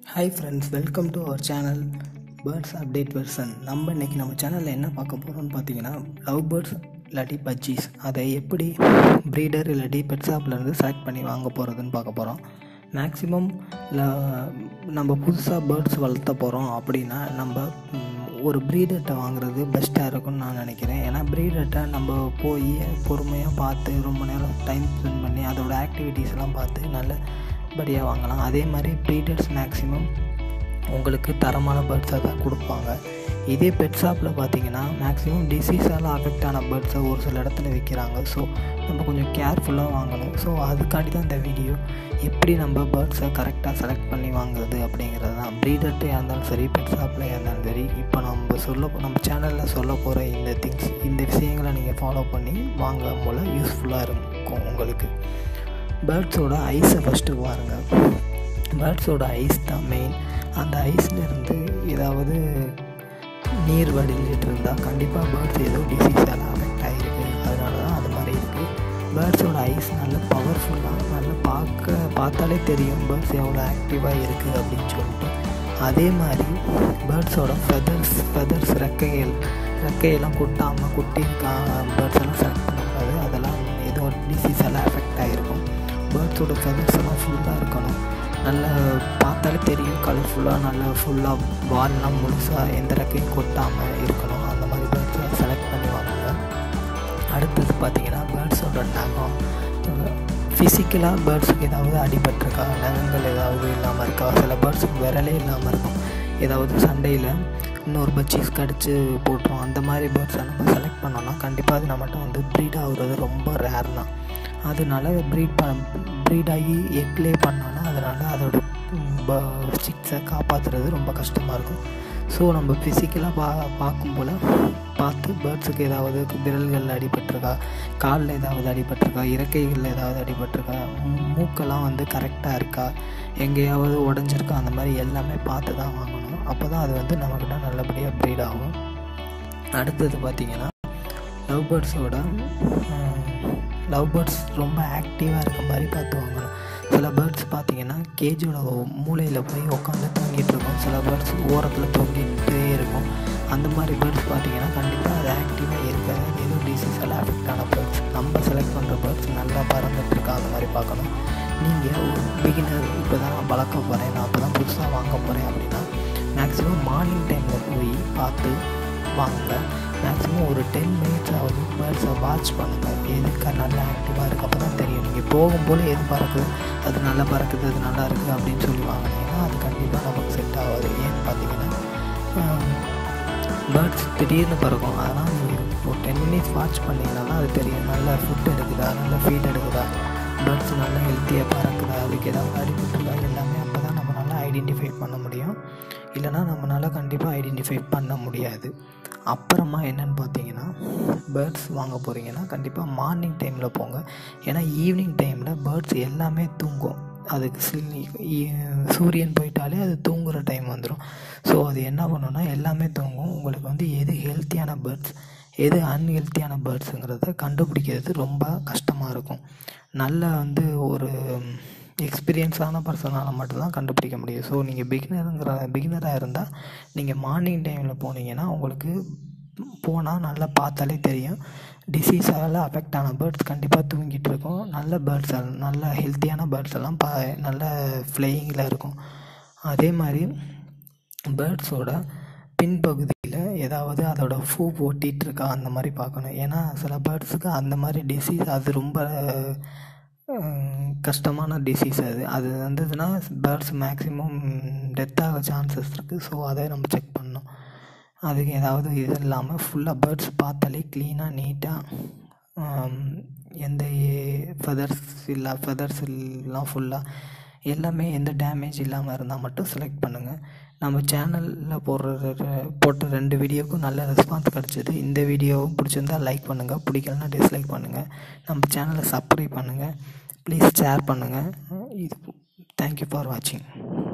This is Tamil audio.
hi friends welcome to our channel birds update version நம்ம இன்றைக்கி நம்ம சேனலில் என்ன பார்க்க போகிறோம்னு பார்த்தீங்கன்னா லவ் பேர்ட்ஸ் இல்லாட்டி பஜ்ஜீஸ் அதை எப்படி ப்ரீடர் இல்லாட்டி பெட் ஷாப்லேருந்து செலக்ட் பண்ணி வாங்க போகிறதுன்னு பார்க்க போகிறோம் மேக்ஸிமம் நம்ம புதுசாக பேர்ட்ஸ் வளர்த்த போகிறோம் அப்படின்னா நம்ம ம், ஒரு ப்ரீடர்கிட்ட வாங்குறது பெஸ்ட்டாக இருக்கும்னு நான் நினைக்கிறேன் ஏன்னா ப்ரீடர்கிட்ட நம்ம போய் பொறுமையாக பார்த்து ரொம்ப நேரம் டைம் ஸ்பெண்ட் பண்ணி அதோட ஆக்டிவிட்டீஸ்லாம் பார்த்து நல்லபடியாக வாங்கலாம் அதே மாதிரி ப்ரீடர்ஸ் மேக்ஸிமம் உங்களுக்கு தரமான பேர்ட்ஸை தான் கொடுப்பாங்க இதே பெட் ஷாப்பில் பார்த்தீங்கன்னா மேக்ஸிமம் டிசீஸால் அஃபெக்ட் ஆன பேர்ட்ஸை ஒரு சில இடத்துல விற்கிறாங்க ஸோ நம்ம கொஞ்சம் கேர்ஃபுல்லாக வாங்கணும் ஸோ அதுக்காண்டி தான் இந்த வீடியோ எப்படி நம்ம பேர்ட்ஸை கரெக்டாக செலக்ட் பண்ணி வாங்குறது அப்படிங்கிறது தான் ப்ரீடர்ட்டே இருந்தாலும் சரி பெட் ஷாப்பில் இருந்தாலும் சரி இப்போ நம்ம சொல்ல நம்ம சேனலில் சொல்ல போகிற இந்த திங்ஸ் இந்த விஷயங்களை நீங்கள் ஃபாலோ பண்ணி வாங்க போல் யூஸ்ஃபுல்லாக இருக்கும் உங்களுக்கு பேர்ட்ஸோட ஐஸை ஃபஸ்ட்டு பாருங்கள் பேர்ட்ஸோட ஐஸ் தான் மெயின் அந்த ஐஸ்லேருந்து ஏதாவது நீர் வடிஞ்சிட்டு இருந்தால் கண்டிப்பாக பேர்ட்ஸ் ஏதோ டிசீஸால் அஃபெக்ட் ஆகிருக்கு அதனால தான் அது மாதிரி இருக்குது பேர்ட்ஸோட ஐஸ் நல்ல பவர்ஃபுல்லாக நல்லா பார்க்க பார்த்தாலே தெரியும் பேர்ட்ஸ் எவ்வளோ ஆக்டிவாக இருக்குது அப்படின்னு சொல்லிட்டு அதே மாதிரி பேர்ட்ஸோட ஃபெதர்ஸ் ஃபெதர்ஸ் ரெக்கைகள் ரெக்கையெல்லாம் கொட்டாமல் குட்டி பேர்ட்ஸ் எல்லாம் செலக்ட் பண்ணக்கூடாது அதெல்லாம் ஏதோ டிசீஸால் அஃபெக்ட் ஆகிருக்கும் பேர்ட்ஸோட ஃபெதர்ஸ் எல்லாம் ஃபுல்லாக இருக்கணும் நல்லா பார்த்தாலே தெரியும் கலர்ஃபுல்லாக நல்லா ஃபுல்லாக வால்லாம் முழுசாக எந்த ரெக்கையும் கொட்டாமல் இருக்கணும் அந்த மாதிரி பேர்ட்ஸை செலக்ட் பண்ணி வாங்குங்க அடுத்தது பார்த்தீங்கன்னா பேர்ட்ஸோட நகம் ஃபிசிக்கலாக பேர்ட்ஸுக்கு ஏதாவது அடிபட்டிருக்கா நகங்கள் ஏதாவது இல்லாமல் இருக்கா சில பேர்ட்ஸுக்கு விரலே இல்லாமல் இருக்கும் ஏதாவது சண்டையில் இன்னொரு பச்சீஸ் கடிச்சு போட்டுரும் அந்த மாதிரி பேர்ட்ஸை நம்ம செலக்ட் பண்ணோம்னா கண்டிப்பாக அது நம்மகிட்ட வந்து ப்ரீட் ஆகுறது ரொம்ப ரேர் தான் அதனால ப்ரீட் ப ப்ரீட் ஆகி எக்லே பண்ணோன்னா அதனால் அதோட சிக்ஸை காப்பாற்றுறது ரொம்ப கஷ்டமாக இருக்கும் ஸோ நம்ம ஃபிசிக்கலாக பா பார்க்கும் போல் பார்த்து பேர்ட்ஸுக்கு ஏதாவது விரல்களில் அடிபட்டிருக்கா காலில் ஏதாவது அடிபட்டிருக்கா இறக்கைகளில் ஏதாவது அடிபட்டிருக்கா மூ- மூக்கெல்லாம் வந்து கரெக்டாக இருக்கா எங்கேயாவது உடஞ்சிருக்கா அந்த மாதிரி எல்லாமே பார்த்து தான் வாங்கணும் அப்போ தான் அது வந்து நமக்கிட்ட நல்லபடியாக ப்ரீட் ஆகும் அடுத்தது பார்த்திங்கன்னா லவ் பேர்ட்ஸோட லவ் பேர்ட்ஸ் ரொம்ப ஆக்டிவாக இருக்க மாதிரி பார்த்து வாங்கணும் சில பேர்ட்ஸ் பார்த்தீங்கன்னா கேஜோட மூலையில் போய் உட்காந்து தூங்கிட்டு இருக்கும் சில பேர்ட்ஸ் ஓரத்தில் தொங்கிட்டே இருக்கும் அந்த மாதிரி பேர்ட்ஸ் பார்த்தீங்கன்னா கண்டிப்பாக அது ஆக்டிவாக இருக்காது அது ஏதோ டிசீஸால் அஃபெக்ட் ஆன பேர்ட்ஸ் நம்ம செலக்ட் பண்ணுற பேர்ட்ஸ் நல்லா பறந்துட்டு இருக்கா அந்த மாதிரி பார்க்கணும் நீங்கள் ஒரு பிகினர் இப்போ தான் நான் வளர்க்க போகிறேன் நான் அப்போ தான் புதுசாக வாங்க போகிறேன் அப்படின்னா மேக்ஸிமம் மார்னிங் டைமில் போய் பார்த்து வாங்க மேக்ஸிமம் ஒரு டென் மினிட்ஸ் ஆகுது பேர்ட்ஸை வாட்ச் பண்ணுங்கள் எதுக்கு நல்லா ஆக்டிவாக இருக்குது அப்போ தான் தெரியும் நீங்கள் போகும்போது எது பறக்குது அது நல்லா பறக்குது அது நல்லா இருக்குது அப்படின்னு சொல்லி வாங்கினீங்கன்னா அது கண்டிப்பாக நமக்கு செட் ஆகாது ஏன்னு பார்த்தீங்கன்னா பேர்ட்ஸ் திடீர்னு பறக்கும் அதனால் நீங்கள் ஒரு டென் மினிட்ஸ் வாட்ச் பண்ணிங்கன்னா தான் அது தெரியும் நல்லா ஃபுட் எடுக்குதா நல்லா ஃபீட் எடுக்குதா பேர்ட்ஸ் நல்லா ஹெல்த்தியாக பறக்குதா அதுக்கு ஏதாவது அடிபட்டுருக்கா எல்லாமே அப்போ தான் நம்ம நல்லா ஐடென்டிஃபை பண்ண முடியும் இல்லைனா நம்மளால் கண்டிப்பாக ஐடென்டிஃபை பண்ண முடியாது அப்புறமா என்னன்னு பார்த்தீங்கன்னா பேர்ட்ஸ் வாங்க போகிறீங்கன்னா கண்டிப்பாக மார்னிங் டைமில் போங்க ஏன்னா ஈவினிங் டைமில் பேர்ட்ஸ் எல்லாமே தூங்கும் அதுக்கு சில் ஈ- சூரியன் போயிட்டாலே அது தூங்குகிற டைம் வந்துடும் ஸோ அது என்ன பண்ணுன்னா எல்லாமே தூங்கும் உங்களுக்கு வந்து எது ஹெல்த்தியான பேர்ட்ஸ் எது அன்ஹெல்த்தியான பேர்ட்ஸுங்கிறத கண்டுபிடிக்கிறது ரொம்ப கஷ்டமாக இருக்கும் நல்ல வந்து ஒரு எக்ஸ்பீரியன்ஸான பர்சனால் மட்டும்தான் கண்டுபிடிக்க முடியும் ஸோ நீங்கள் பிகினருங்கிற பிகினராக இருந்தால் நீங்கள் மார்னிங் டைமில் போனீங்கன்னா உங்களுக்கு போனால் நல்லா பார்த்தாலே தெரியும் டிசீஸால் அஃபெக்ட் ஆன பேர்ட்ஸ் கண்டிப்பாக தூங்கிட்டு இருக்கும் நல்ல பேர்ட்ஸ் நல்ல ஹெல்த்தியான பேர்ட்ஸ் எல்லாம் பா நல்ல ஃப்ளையிங்கில் இருக்கும் அதே மாதிரி பேர்ட்ஸோட பின்பகுதியில் ஏதாவது அதோட ஃபூ ஒட்டிகிட்டு இருக்கா அந்த மாதிரி பார்க்கணும் ஏன்னா சில பேர்ட்ஸுக்கு அந்த மாதிரி டிசீஸ் அது ரொம்ப அஹ், கஷ்டமான டிசீஸ் அது அது வந்ததுன்னா பேர்ட்ஸ் மேக்ஸிமம் டெத் ஆக சான்சஸ் இருக்குது ஸோ அதை நம்ம செக் பண்ணணும் அதுக்கு ஏதாவது இது இல்லாமல் ஃபுல்லாக பேர்ட்ஸ் பார்த்தாலே க்ளீனாக நீட்டாக எந்த ஃபெதர்ஸ் இல்லை ஃபெதர்ஸ் எல்லாம் ஃபுல்லாக எல்லாமே எந்த டேமேஜ் இல்லாமல் இருந்தால் மட்டும் செலக்ட் பண்ணுங்கள் நம்ம சேனலில் போடுற ரெ- போட்ட ரெண்டு வீடியோவுக்கும் நல்ல ரெஸ்பான்ஸ் கிடச்சிது இந்த வீடியோவும் பிடிச்சிருந்தா லைக் பண்ணுங்கள் பிடிக்கலனா டிஸ்லைக் பண்ணுங்கள் நம்ம சேனலை சப்ஸ்கிரைப் பண்ணுங்கள் ப்ளீஸ் ஷேர் பண்ணுங்கள் இது தேங்க்யூ ஃபார் வாட்சிங்